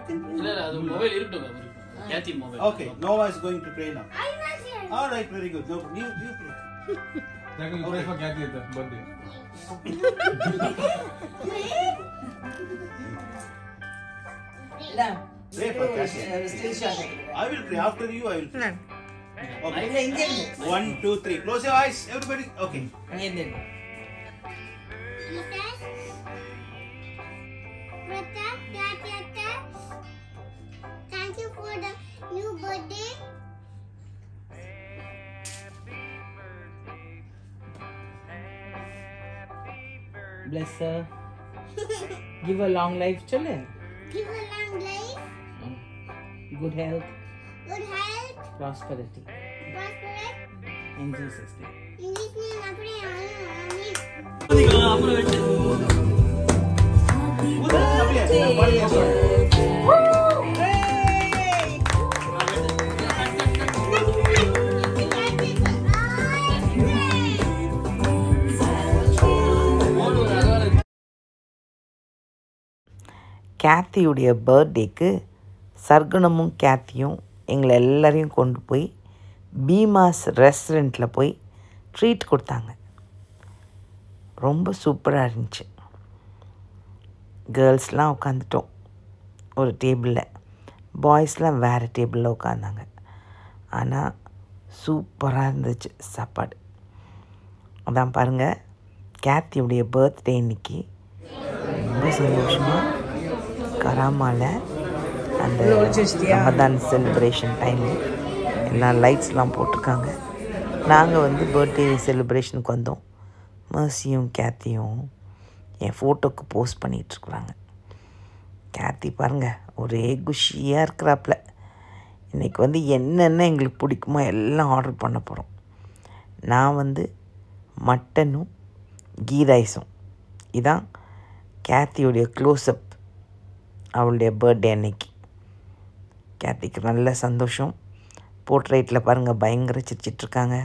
can pray. இல்ல இல்ல அது மொபைல் இருக்கட்டும் அவருக்கு Kathy mobile Okay, Nova is going to pray now. I'm not here. All right, very good. No, you, you pray. Jack will pray for Kathy at the birthday. No. Pray for Kathy. Uh, still short. I will pray. After you, I will pray. Okay. இல்ல, இங்க இருந்து. One, two, three. Close your eyes, everybody. Okay. இங்க இருந்து. Jesus. Brother, Dad, Dad. Thank you for the new birthday. Bless her. Give her long life, சொல்லு. Give a long life, Good health, good health, prosperity. prosperity. In Jesus' name. In His name, I pray. Amen. அப்புறம் வெட்டு அப்படியே, பாருங்க, சொல்லுங்க. Phone ஒரு அகவலை கேத்தியுடைய பர்த்டேக்கு சர்க்குணமும் கேத்தியும் எங்களை எல்லாரையும் கொண்டு போய் பீமாஸ் ரெஸ்டாரண்ட்டில் போய் ட்ரீட் கொடுத்தாங்க ரொம்ப சூப்பராக இருந்துச்சு கேர்ள்ஸ்லாம் உட்காந்துட்டோம் ஒரு டேபிளில் பாய்ஸ்லாம் வேறு டேபிளில் உட்காந்தாங்க ஆனால் சூப்பராக இருந்துச்சு சாப்பாடு அதான் பாருங்கள் கேத்தியுடைய பர்த்டே இன்னைக்கு ரொம்ப சந்தோஷமாக கராமாவில் அந்த ரமதான் செலிப்ரேஷன் டைம் எல்லாம் லைட்ஸ்லாம் போட்டிருக்காங்க நாங்கள் வந்து பர்த்டே செலிப்ரேஷனுக்கு வந்தோம் மர்சியும் கேத்தியும் என் ஃபோட்டோக்கு போஸ்ட் பண்ணிகிட்ருக்குறாங்க கேத்தி பாருங்க ஒரே குஷியாக இருக்கிறாப்புல இன்றைக்கி வந்து என்னென்ன எங்களுக்கு பிடிக்குமோ எல்லாம் ஆர்டர் பண்ண போகிறோம் நான் வந்து மட்டனும் கீ ரைஸும் இதான் கேத்தியுடைய க்ளோஸ்அப் அவளுடைய பர்த்டே அன்னைக்கு கேத்திக்கு நல்ல சந்தோஷம் போர்ட்ரேட்டில் பாருங்கள் பயங்கர சிரிச்சிட்ருக்காங்க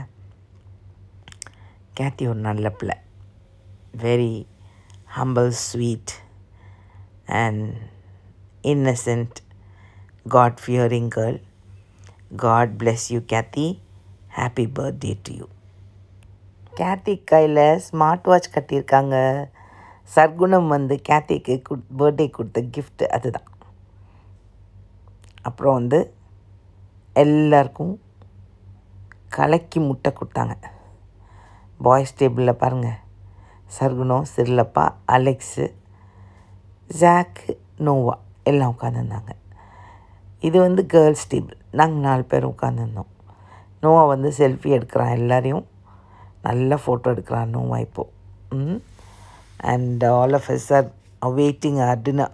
கேத்தி ஒரு நல்ல பிள்ளை very humble sweet and innocent God fearing girl God bless you Kathy happy birthday to you Kathy கையில் ஸ்மார்ட் வாட்ச் கட்டியிருக்காங்க சர்க்குணம் வந்து கேத்திக்கு பர்த்டே கொடுத்த gift அதுதான் அப்புறம் வந்து எல்லாருக்கும் கலக்கி முட்டை கொடுத்தாங்க பாய்ஸ் டேபிளில் பாருங்கள் சர்குணம் சிர்லப்பா அலெக்ஸு ஜாக்கு நோவா எல்லாம் உட்காந்துருந்தாங்க இது வந்து கேர்ள்ஸ் டேபிள் நாங்கள் நாலு பேர் உட்காந்துருந்தோம் நோவா வந்து செல்ஃபி எடுக்கிறான் எல்லாரையும் நல்ல ஃபோட்டோ எடுக்கிறான் நோவா இப்போது hmm and all of us are waiting for dinner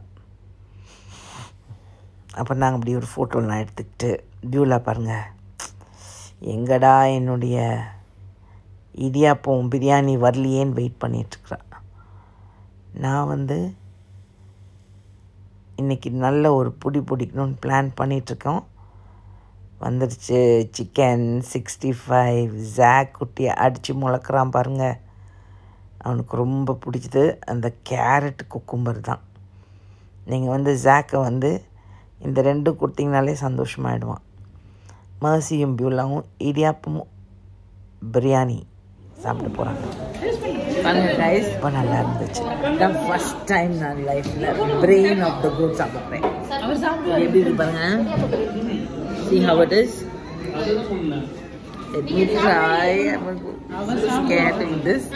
அப்போ நாங்கள் இப்படி ஒரு ஃபோட்டோலாம் எடுத்துக்கிட்டு வியூவில் பாருங்கள் எங்கடா என்னுடைய இடியாப்பம் பிரியாணி வரலையேன்னு வெயிட் பண்ணிகிட்ருக்குறா நான் வந்து இன்றைக்கி நல்ல ஒரு புடி பிடிக்கணும்னு பிளான் பண்ணிகிட்ருக்கோம் வந்துடுச்சு சிக்கன் சிக்ஸ்டி ஃபைவ் ஜாக் குட்டியை அடித்து முளக்குறான் பாருங்கள் அவனுக்கு ரொம்ப பிடிச்சது அந்த கேரட் குக்கும்பர் தான் நீங்கள் வந்து ஜாக்கை வந்து இந்த ரெண்டும் கொடுத்தீங்கனாலே சந்தோஷமாயிடுவான் மர்சியும் பியூலாவும் இடியாப்பமும் பிரியாணி சாப்பிட போகிறாங்க பாருங்க கைஸ் இப்போ நல்லா இருந்துச்சு தான் ஃபஸ்ட் டைம் நான் லைஃப்பில் பிரெயின் ஆஃப் த குரூப் சாப்பிட்றேன் எப்படி இருக்கு பாருங்க see how it is let me try I'm so scared in this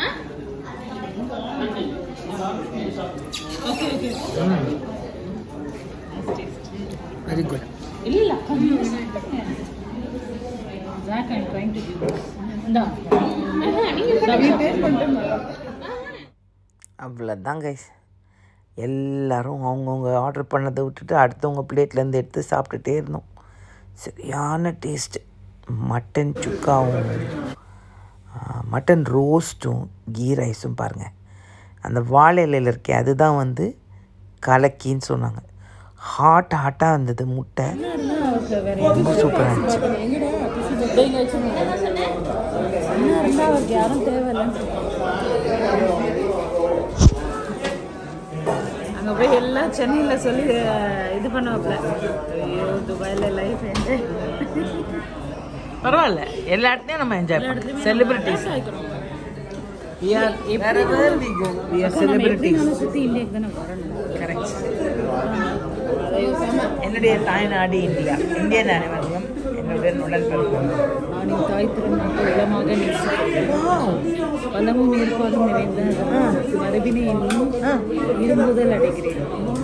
mm. very good அவ்வளோதான் கைஸ் எல்லாரும் அவங்கவுங்க ஆர்டர் பண்ணதை விட்டுட்டு அடுத்தவங்க பிளேட்லேருந்து எடுத்து சாப்பிட்டுட்டே இருந்தோம் சரியான டேஸ்ட்டு மட்டன் சுக்காவும் ஆ, மட்டன் ரோஸ்ட்டும் கீ ரைஸும் பாருங்கள் அந்த வாழை இலையில் இருக்கே அதுதான் வந்து கலக்கின்னு சொன்னாங்க ஹாட் ஹாட்டாக இருந்தது முட்டை ரொம்ப சூப்பராக இருந்துச்சு அங்கே போய் எல்லாம் சென்னையில் சொல்லி அஹ், இது பண்ணுவாப்ல ஐயோ துபாயில் லைஃப் என்ஜாய் பரவாயில்ல எல்லா இடத்துலையும் நம்ம என்ஜாய் பண்ணலாம் celebrities we are wherever we go we are celebrities சுற்றி இந்தியாவுக்கு தானே வரணும் கரெக்ட் என்னுடைய தாய்நாடு இந்தியா இந்தியன் அனைவரையும் என்னுடைய உடன்பிறப்பு நான் என் தாய் திருநாட்டை உளமாக நேசிக்கிறேன் வளமும் ஏற்பாடும் நிறைந்த மரபினை எண்ணும் விரும்புதல் அடைகிறேன்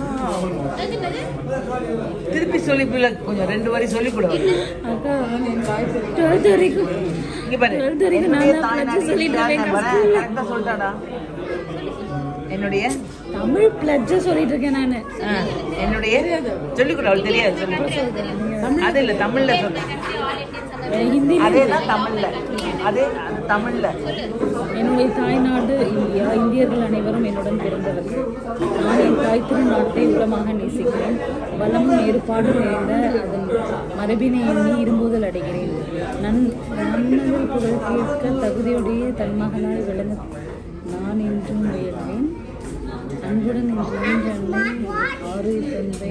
திருப்பி சொல்லி பிள்ளை கொஞ்சம் ரெண்டு வரி சொல்லி கொடு அக்கா என் தாய் டுவெல்த் வரைக்கும் இங்க பாரு டுவெல்த் வரைக்கும் நான் என்னுடைய தான் தாய்நாடு pledge சொல்லிட்டு இந்தியா இருக்கேன் நான் வரேன். correct ஆ சொல்லிட்டாடா என்னுடைய தமிழ் பிளட்ஜ் சொல்லிட்டு இருக்கேன் நான் ஆ, என்னுடைய சொல்லிக் கொடு அவளுக்கு தெரியாது சொல்லு அது இல்ல தமிழ்ல சொல்லு ஹிந்தி அதே தான் தமிழ்ல அதே அது தமிழ்ல என்னுடைய தாய்நாடு இந்தியா இந்தியர்கள் அனைவரும் என்னுடன் பிறந்தவர்கள் நான் என் தாய் திருநாட்டை உளமாக நேசிக்கிறேன் வளமும் ஏற்பாடு நிறைந்த அதன் மரபினை எண்ணி இரும்புதல் அடைகிறேன் நன் நன்னவள் புகழ் கேட்க தகுதியுடைய தன்மகனாய் விளங்க நான் என்றும் முயல்வேன் அன்புடன் என்று நீண்ட அன்னை ஆறு தந்தை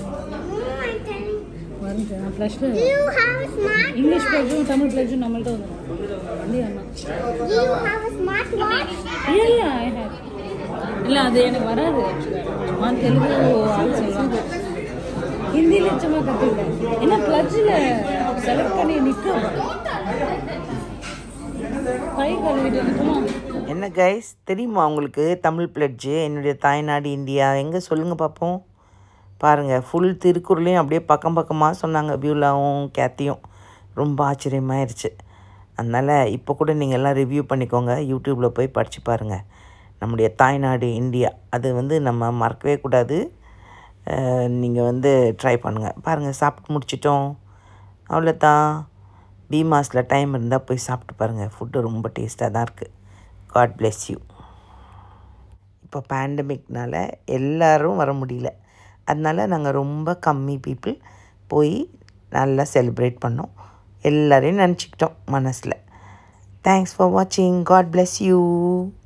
வருது ப்ளஷில் You have a smart English பிளஜும் தமிழ் பிளஜும் நம்மள்ட்ட வந்துடும் வந்து அண்ணா You have a smart watch. இல்ல ஐ ஹேவ் இல்ல அது எனக்கு வராது சும்மா தெலுங்கு ஆள் சொல்லுவாங்க ஹிந்தியில சும்மா கற்றுக்கிட்டேன் ஏன்னா பிளட்ஜில் செலக்ட் பண்ணி நிற்கும் கை கழுவிட்டு நிற்குமா என்ன கைஸ் தெரியுமா உங்களுக்கு தமிழ் பிளட்ஜு என்னுடைய தாய்நாடு இந்தியா எங்கே சொல்லுங்கள் பார்ப்போம் பாருங்கள் ஃபுல் திருக்குறளையும் அப்படியே பக்கம் பக்கமாக சொன்னாங்க பியூலாவும் கேத்தியும் ரொம்ப ஆச்சரியமாயிருச்சு அதனால் இப்போ கூட நீங்கள் எல்லாம் ரிவ்யூ பண்ணிக்கோங்க யூடியூப்பில் போய் படித்து பாருங்கள் நம்முடைய தாய்நாடு இந்தியா அது வந்து நம்ம மறக்கவே கூடாது நீங்கள் வந்து ட்ரை பண்ணுங்கள் பாருங்கள் சாப்பிட்டு முடிச்சிட்டோம் அவ்வளோதான் பீமாஸில் டைம் இருந்தால் போய் சாப்பிட்டு பாருங்கள் ஃபுட்டு ரொம்ப டேஸ்ட்டாக தான் இருக்குது காட் bless யூ இப்போ பேண்டமிக்னால எல்லாரும் வர முடியல அதனால நாங்கள் ரொம்ப கம்மி பீப்புள் போய் நல்லா செலிப்ரேட் பண்ணோம் எல்லாரையும் நினச்சிக்கிட்டோம் மனசில் தேங்க்ஸ் ஃபார் வாட்சிங் காட் bless யூ